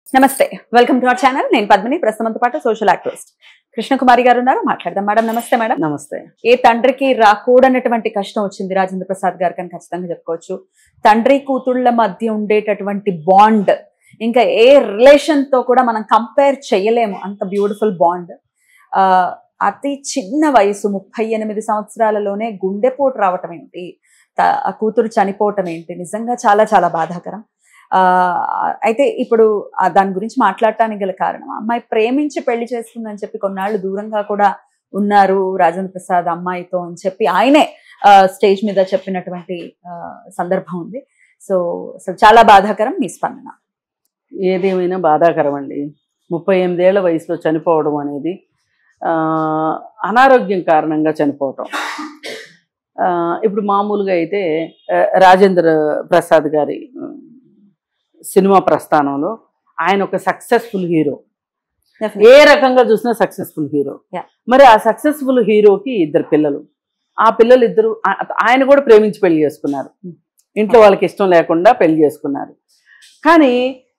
నమస్తే welcome to our channel నేను పద్మిని ప్రస్తుతంతో పాటు సోషల్ యాక్టివిస్ట్ కృష్ణకుమారి గారు ఉన్నారు మాట్లాడదాం మేడం నమస్తే మేడం నమస్తే ఏ తండ్రికి రాకూడనటువంటి కష్టం వచ్చింది రాజేంద్ర ప్రసాద్ గారికి అని ఖచ్చితంగా చెప్పుకోవచ్చు తండ్రి కూతుళ్ళ మధ్య ఉండేటటువంటి బాండ్ ఇంకా ఏ రిలేషన్ తో కూడా మనం కంపేర్ చేయలేము అంత బ్యూటిఫుల్ బాండ్ ఆ అతి చిన్న వయసు ముప్పై ఎనిమిది సంవత్సరాలలోనే గుండెపోటు రావటం ఏంటి త- ఆ కూతురు చనిపోవటం ఏంటి నిజంగా చాలా చాలా బాధాకరం ఆ అయితే ఇప్పుడు ఆ దాని గురించి మాట్లాడటానికి గల కారణం అమ్మాయి ప్రేమించి పెళ్లి చేసుకుందని చెప్పి కొన్నాళ్ళు దూరంగా కూడా ఉన్నారు రాజేంద్ర ప్రసాద్ అమ్మాయితో అని చెప్పి ఆయనే స్టేజ్ మీద చెప్పినటువంటి ఆ, సందర్భం ఉంది సో అసలు చాలా బాధాకరం మీ స్పందన ఏదేమైనా బాధాకరం అండి ముప్పై ఎనిమిదేళ్ల వయసులో చనిపోవడం అనేది ఆ, అనారోగ్యం కారణంగా చనిపోవటం ఆ, ఇప్పుడు మామూలుగా అయితే ఆ, రాజేంద్ర ప్రసాద్ గారి ఉమ్, సినిమా ప్రస్థానంలో ఆయన ఒక సక్సెస్ఫుల్ హీరో ఏ రకంగా చూసినా సక్సెస్ఫుల్ హీరో Yeah. మరి ఆ సక్సెస్ఫుల్ హీరోకి ఇద్దరు పిల్లలు ఆ పిల్లలు ఇద్దరు ఆ- ఆయన కూడా ప్రేమించి పెళ్లి చేసుకున్నారు ఇంట్లో వాళ్ళకి ఇష్టం లేకుండా పెళ్లి చేసుకున్నారు కానీ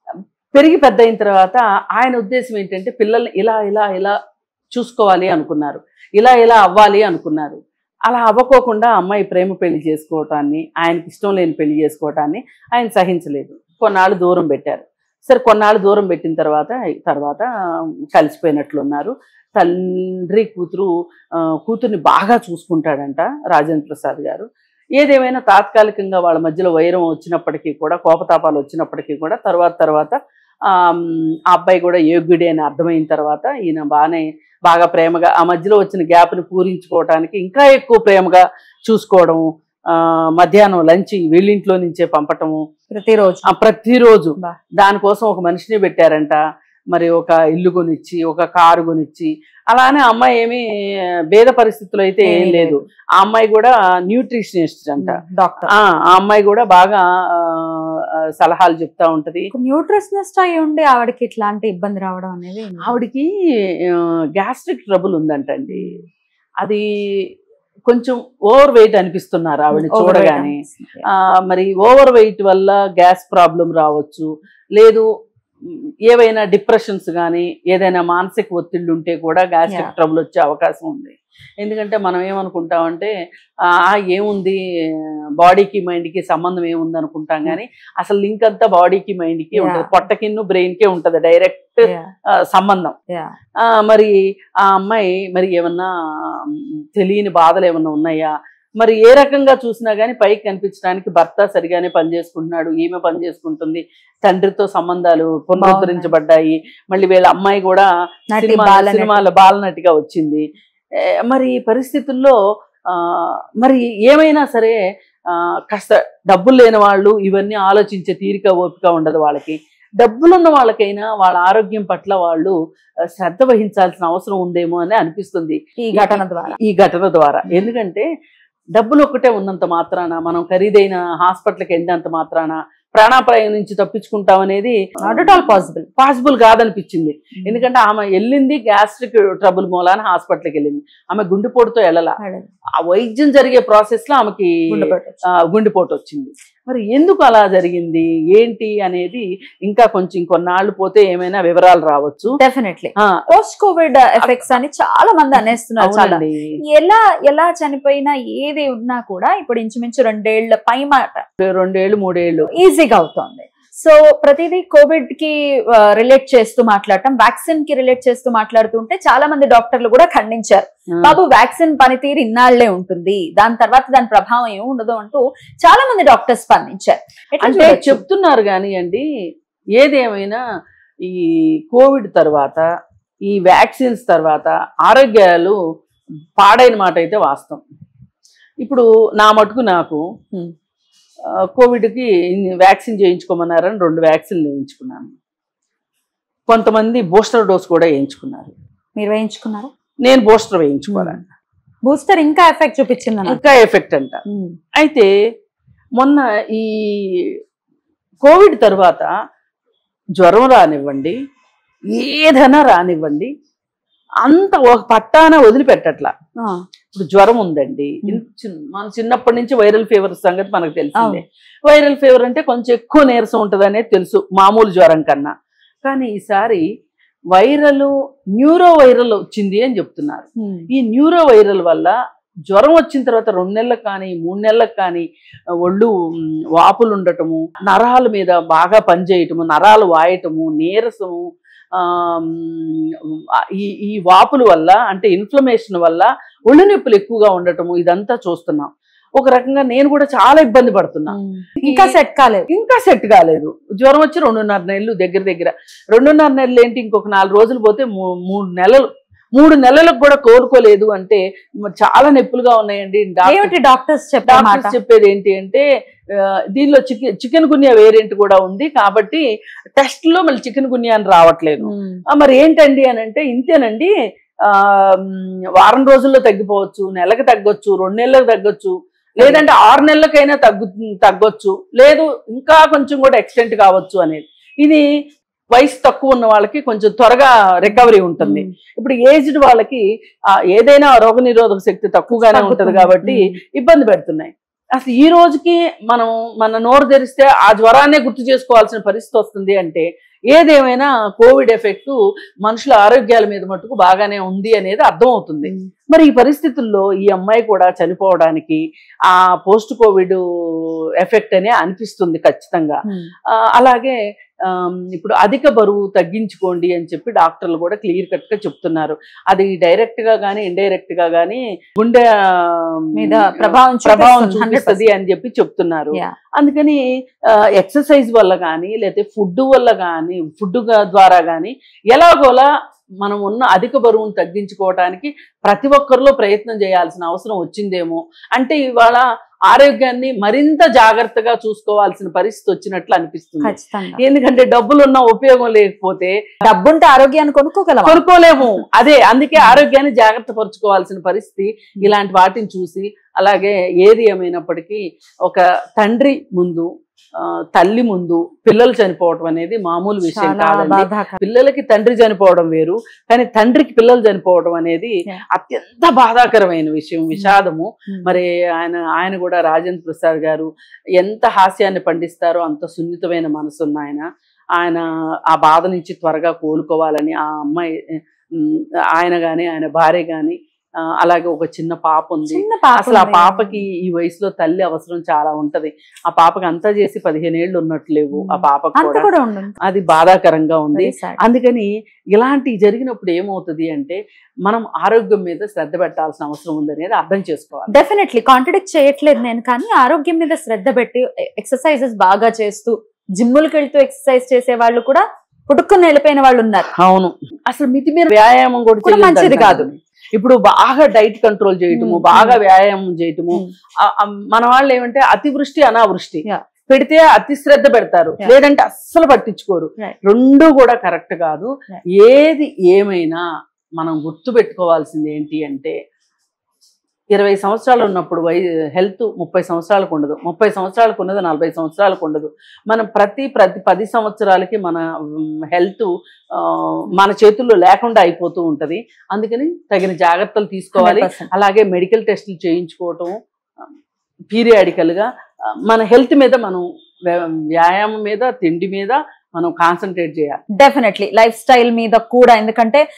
పెరిగి పెద్ద అయిన తర్వాత ఆయన ఉద్దేశం ఏంటంటే పిల్లల్ని ఇలా ఇలా ఇలా చూసుకోవాలి అనుకున్నారు ఇలా ఇలా అవ్వాలి అనుకున్నారు అలా అవ్వకోకుండా అమ్మాయి ప్రేమ పెళ్లి చేసుకోవటాన్ని ఆయనకి ఇష్టం లేని పెళ్లి చేసుకోవటాన్ని ఆయన సహించలేదు కొన్నాళ్ళు దూరం పెట్టారు సరే కొన్నాళ్ళు దూరం పెట్టిన తర్వాత తర్వాత కలిసిపోయినట్లున్నారు తండ్రి కూతురు ఆ, కూతుర్ని బాగా చూసుకుంటాడంట రాజేంద్ర ప్రసాద్ గారు ఏదేమైనా తాత్కాలికంగా వాళ్ళ మధ్యలో వైరం వచ్చినప్పటికీ కూడా కోపతాపాలు వచ్చినప్పటికీ కూడా తర్వాత తర్వాత ఆ మ్, ఆ అబ్బాయి కూడా యోగ్యుడే అని అర్థమైన తర్వాత ఈయన బాగానే బాగా ప్రేమగా ఆ మధ్యలో వచ్చిన గ్యాప్ని పూరించుకోవడానికి ఇంకా ఎక్కువ ప్రేమగా చూసుకోవడం ఆ, మధ్యాహ్నం లంచ్ వీళ్ళింట్లో నుంచే పంపటము ప్రతిరోజు ఆ ప్రతిరోజు బా. దానికోసం ఒక మనిషిని పెట్టారంట మరి ఒక ఇల్లు కొనిచ్చి ఒక కారు కొనిచ్చి అలానే అమ్మాయి ఏమి భేద పరిస్థితులు అయితే ఏం ఏమీ లేదు ఆ అమ్మాయి కూడా న్యూట్రిషనిస్ట్ అంట డాక్టర్ ఆ ఆ అమ్మాయి కూడా బాగా ఆ, ఆ, సలహాలు చెప్తా ఉంటది న్యూట్రిషనిస్ట్ అయి ఉండి ఆవిడకి ఇట్లాంటి ఇబ్బంది రావడం అనేది ఆవిడకి గ్యాస్ట్రిక్ ట్రబుల్ ఉందంటండి అది కొంచెం ఓవర్ వెయిట్ అనిపిస్తున్నారు ఆవిడని చూడగానే ఆ, మరి ఓవర్ వెయిట్ వల్ల గ్యాస్ ప్రాబ్లం రావచ్చు లేదు మ్, ఏవైనా డిప్రెషన్స్ కానీ ఏదైనా మానసిక ఒత్తిళ్ళు ఉంటే కూడా గ్యాస్ట్రిక్ Yeah. ట్రబుల్ వచ్చే అవకాశం ఉంది ఎందుకంటే మనం ఏమనుకుంటామంటే ఆ ఏముంది బాడీకి మైండ్కి సంబంధం ఏముంది అనుకుంటాం కానీ అసలు లింక్ అంతా బాడీకి మైండ్కి ఉంటుంది Yeah. పొట్టకిన్ను బ్రెయిన్కే ఉంటుంది డైరెక్ట్ సంబంధం ఆ, మరి ఆ అమ్మాయి మరి ఏమన్నా మ్, తెలియని బాధలు ఏమన్నా ఉన్నాయా మరి ఏ రకంగా చూసినా కానీ పైకి కనిపించడానికి భర్త సరిగానే పనిచేసుకుంటున్నాడు ఈమె పని చేసుకుంటుంది తండ్రితో సంబంధాలు పునరుద్ధరించబడ్డాయి మళ్ళీ వీళ్ళ అమ్మాయి కూడా సినిమా సినిమాలో బాలనటిగా వచ్చింది ఏ, మరి ఈ పరిస్థితుల్లో ఆ, మరి ఏమైనా సరే ఆ, కాస్త డబ్బులు లేని వాళ్ళు ఇవన్నీ ఆలోచించే తీరిక ఓపిక ఉండదు వాళ్ళకి డబ్బులున్న వాళ్ళకైనా వాళ్ళ ఆరోగ్యం పట్ల వాళ్ళు ఆ, శ్రద్ధ వహించాల్సిన అవసరం ఉందేమో అని అనిపిస్తుంది ఈ ఘటన ద్వారా ఈ ఘటన ద్వారా ఎందుకంటే డబ్బులు ఒక్కటే ఉన్నంత మాత్రాన మనం ఖరీదైన హాస్పిటల్కి వెళ్ళినంత మాత్రాన ప్రాణాపాయం నుంచి తప్పించుకుంటాం అనేది not at all possible possible కాదనిపించింది ఎందుకంటే ఆమె వెళ్ళింది గ్యాస్ట్రిక్ ట్రబుల్ మూలాన హాస్పిటల్కి వెళ్ళింది ఆమె గుండెపోటుతో వెళ్ళాల ఆ వైద్యం జరిగే ప్రాసెస్ లో ఆమెకి ఆ, గుండెపోటు వచ్చింది మరి ఎందుకు అలా జరిగింది ఏంటి అనేది ఇంకా కొంచెం కొన్నాళ్ళు పోతే ఏమైనా వివరాలు రావచ్చు డెఫినెట్లీ ఆ, పోస్ట్ కోవిడ్ ఎఫెక్ట్స్ అని చాలా మంది అనేస్తున్నారు చాలా అవునండి. ఎలా ఎలా చనిపోయినా ఏది ఉన్నా కూడా ఇప్పుడు ఇంచుమించు రెండేళ్ల పై మాట రెండేళ్ళు మూడేళ్ళు ఈజీగా అవుతోంది సో ప్రతిదీ కోవిడ్ కి రిలేట్ చేస్తూ మాట్లాడటం వ్యాక్సిన్ కి రిలేట్ చేస్తూ మాట్లాడుతుంటే చాలా మంది డాక్టర్లు కూడా ఖండించారు బాబు వ్యాక్సిన్ పనితీరు ఇన్నాళ్లే ఉంటుంది దాని తర్వాత దాని ప్రభావం ఏమి ఉండదు అంటూ చాలా మంది డాక్టర్స్ స్పందించారు ఎట్లా అంటే చూడొచ్చు? చెప్తున్నారు కానీ అండి ఏదేమైనా ఈ కోవిడ్ తర్వాత ఈ వ్యాక్సిన్స్ తర్వాత ఆరోగ్యాలు పాడైన మాట అయితే వాస్తవం ఇప్పుడు నా మటుకు నాకు Hmm. ఆ, కోవిడ్కి వ్యాక్సిన్ చేయించుకోమన్నారని రెండు వ్యాక్సిన్లు వేయించుకున్నాను కొంతమంది బూస్టర్ డోస్ కూడా వేయించుకున్నారు మీరు వేయించుకున్నారా నేను బూస్టర్ వేయించుకోవాలని బూస్టర్ ఇంకా ఎఫెక్ట్ చూపించింది అన్నమాట. ఇంకా ఎఫెక్ట్ అంట ఉమ్. అయితే మొన్న ఈ కోవిడ్ తర్వాత జ్వరం రానివ్వండి ఏదైనా రానివ్వండి అంత ఒక పట్టాన వదిలిపెట్టట్లా ఆ, ఇప్పుడు జ్వరం ఉందండి Hmm. ఇన్ చిన్- మన చిన్నప్పటి నుంచి వైరల్ ఫీవర్ సంగతి మనకు తెలిసిందే అవును. వైరల్ ఫీవర్ అంటే కొంచెం ఎక్కువ నీరసం ఉంటుంది అనేది తెలుసు మామూలు జ్వరం కన్నా కానీ ఈసారి వైరల్ న్యూరో వైరల్ వచ్చింది అని చెప్తున్నారు ఉమ్. ఈ న్యూరో వైరల్ వల్ల జ్వరం వచ్చిన తర్వాత రెండు నెలలకు కానీ మూడు నెలలకు కానీ ఆ, ఒళ్ళు మ్, వాపులు ఉండటము నరాల మీద బాగా పనిచేయటము నరాలు వాయటము నీరసము ఆ, మ్, ఈ ఈ వాపుల వల్ల అంటే ఇన్ఫ్లమేషన్ వల్ల ఒళ్ళు నొప్పులు ఎక్కువగా ఉండటము ఇదంతా చూస్తున్నాం ఒక రకంగా నేను కూడా చాలా ఇబ్బంది పడుతున్నా ఉమ్. ఇంకా సెట్ కాలేదు ఇంకా సెట్ కాలేదు జ్వరం వచ్చి రెండున్నర నెలలు దగ్గర దగ్గర రెండున్నర నెలలు ఏంటి ఇంకొక నాలుగు రోజులు పోతే మూ- మూడు నెలలు మూడు నెలలకు కూడా కోలుకోలేదు అంటే మ- చాలా నొప్పులుగా ఉన్నాయండి డాక్టర్ ఏమిటి డాక్టర్స్ చెప్పే మాట డాక్టర్స్ చెప్పేది ఏంటి అంటే ఆ, దీనిలో చికెన్ చికెన్ గున్యా వేరియంట్ కూడా ఉంది కాబట్టి టెస్ట్ లో మళ్ళీ చికెన్ గున్యా అని రావట్లేదు ఉమ్. ఆ, మరి ఏంటండి అని అంటే ఇంతేనండి ఆ మ్, వారం రోజుల్లో తగ్గిపోవచ్చు నెలకు తగ్గొచ్చు రెండు నెలలకు తగ్గొచ్చు లేదంటే ఆరు నెలలకైనా తగ్గు తగ్గొచ్చు లేదు ఇంకా కొంచెం కూడా ఎక్స్టెంట్ కావచ్చు అనేది ఇది వయసు తక్కువ ఉన్న వాళ్ళకి కొంచెం త్వరగా రికవరీ ఉంటుంది ఇప్పుడు ఏజ్డ్ వాళ్ళకి ఆ, ఏదైనా రోగ నిరోధక శక్తి తక్కువగానే ఉంటది తగ్గుతుంది. కాబట్టి ఉమ్. ఇబ్బంది పెడుతున్నాయి అసలు ఈ రోజుకి మనం మన నోరు తెరిస్తే ఆ జ్వరాన్నే గుర్తు చేసుకోవాల్సిన పరిస్థితి వస్తుంది అంటే ఏదేమైనా కోవిడ్ ఎఫెక్ట్ మనుషుల ఆరోగ్యాల మీద మటుకు బాగానే ఉంది అనేది అర్థమవుతుంది ఉమ్. మరి ఈ పరిస్థితుల్లో ఈ అమ్మాయి కూడా చనిపోవడానికి ఆ పోస్ట్ కోవిడ్ ఎఫెక్ట్ అనే అనిపిస్తుంది ఖచ్చితంగా ఉమ్. ఆ, అలాగే ఆమ్, ఇప్పుడు అధిక బరువు తగ్గించుకోండి అని చెప్పి డాక్టర్లు కూడా క్లియర్ కట్ గా చెప్తున్నారు అది డైరెక్ట్ గా కానీ ఇండైరెక్ట్ గా కానీ గుండె ఆమ్, మీద ప్రభావం ప్రభావం చూపిస్తుంది, చూపిస్తుంది అని చెప్పి చెప్తున్నారు Yeah. అందుకని ఎక్సర్సైజ్ వల్ల కానీ లేకపోతే ఫుడ్ వల్ల కానీ ఫుడ్ ద్వారా కానీ ఎలాగోలా మనం ఉన్న అధిక బరువును తగ్గించుకోవడానికి ప్రతి ఒక్కరిలో ప్రయత్నం చేయాల్సిన అవసరం వచ్చిందేమో అంటే ఇవాళ ఆరోగ్యాన్ని మరింత జాగ్రత్తగా చూసుకోవాల్సిన పరిస్థితి వచ్చినట్లు అనిపిస్తుంది ఖచ్చితంగా ఎందుకంటే డబ్బులు ఉన్న ఉపయోగం లేకపోతే డబ్బుంటే ఆరోగ్యాన్ని కొనుక్కోగలం కొనుక్కోలేము అదే అందుకే ఆరోగ్యాన్ని జాగ్రత్త పరుచుకోవాల్సిన పరిస్థితి ఇలాంటి వాటిని చూసి అలాగే ఏది ఏమైనప్పటికీ ఒక తండ్రి ముందు ఆ, తల్లి ముందు పిల్లలు చనిపోవటం అనేది మామూలు విషయం చాలా కాదండి బాధాకరం పిల్లలకి తండ్రి చనిపోవడం వేరు కానీ తండ్రికి పిల్లలు చనిపోవడం అనేది Yeah. అత్యంత బాధాకరమైన విషయం విషాదము ఉమ్. మరి ఆయన ఆయన కూడా రాజేంద్ర ప్రసాద్ గారు ఎంత హాస్యాన్ని పండిస్తారో అంత సున్నితమైన మనసున్న ఆయన ఆయన ఆ బాధ నుంచి త్వరగా కోలుకోవాలని ఆ అమ్మాయి ఉమ్, ఆయన గాని ఆయన భార్య గాని ఆ, అలాగే ఒక చిన్న పాప ఉంది చిన్న పాప అసలు ఆ ఉంది. పాపకి ఈ వయసులో తల్లి అవసరం చాలా ఉంటది ఆ పాపకి అంతా చేసి పదిహేను ఏళ్ళు ఉన్నట్లు లేవు ఆ పాపకు అంత కూడా కూడా ఉండు అది బాధాకరంగా ఉంది Very sad. అందుకని ఇలాంటి జరిగినప్పుడు ఏమవుతుంది అంటే మనం ఆరోగ్యం మీద శ్రద్ధ పెట్టాల్సిన అవసరం ఉందనేది అర్థం చేసుకోవాలి డెఫినెట్లీ కాంట్రడిక్ట్ చేయట్లేదు నేను కానీ ఆరోగ్యం మీద శ్రద్ధ పెట్టి ఎక్సర్సైజెస్ బాగా చేస్తూ జిమ్ములకి వెళ్తూ ఎక్సర్సైజ్ చేసే వాళ్ళు కూడా పుట్టుకుని వెళ్ళిపోయిన వాళ్ళు ఉన్నారు అవును అసలు మితి మీద వ్యాయామం కూడా కూడా చేయొద్దు మంచిది అంటారు. కాదు. ఇప్పుడు బాగా డైట్ కంట్రోల్ చేయటము ఉమ్, బాగా ఉమ్. వ్యాయామం చేయటము ఉమ్. ఆ- ఆ మన వాళ్ళు ఏమంటే అతివృష్టి అనావృష్టి Yeah. పెడితే అతి శ్రద్ధ పెడతారు Yeah. లేదంటే అస్సలు పట్టించుకోరు Right. రెండు కూడా కరెక్ట్ కాదు Right. ఏది ఏమైనా మనం గుర్తు పెట్టుకోవాల్సింది ఏంటి అంటే ఇరవై సంవత్సరాలు ఉన్నప్పుడు వై హెల్త్ ముప్పై సంవత్సరాలకు ఉండదు ముప్పై సంవత్సరాలకు ఉన్నది నలభై సంవత్సరాలకు ఉండదు మనం ప్రతి ప్రతి పది సంవత్సరాలకి మన హెల్త్ మన చేతుల్లో లేకుండా అయిపోతూ ఉంటది అందుకని తగిన జాగ్రత్తలు తీసుకోవాలి 100%. అలాగే మెడికల్ టెస్టులు చేయించుకోవటం పీరియాడికల్ గా ఆ, మన హెల్త్ మీద మనం వ్య- వ్యాయామం మీద తిండి మీద మనం కాన్సన్ట్రేట్ చేయాలి డెఫినెట్లీ లైఫ్ స్టైల్ మీద కూడా ఎందుకంటే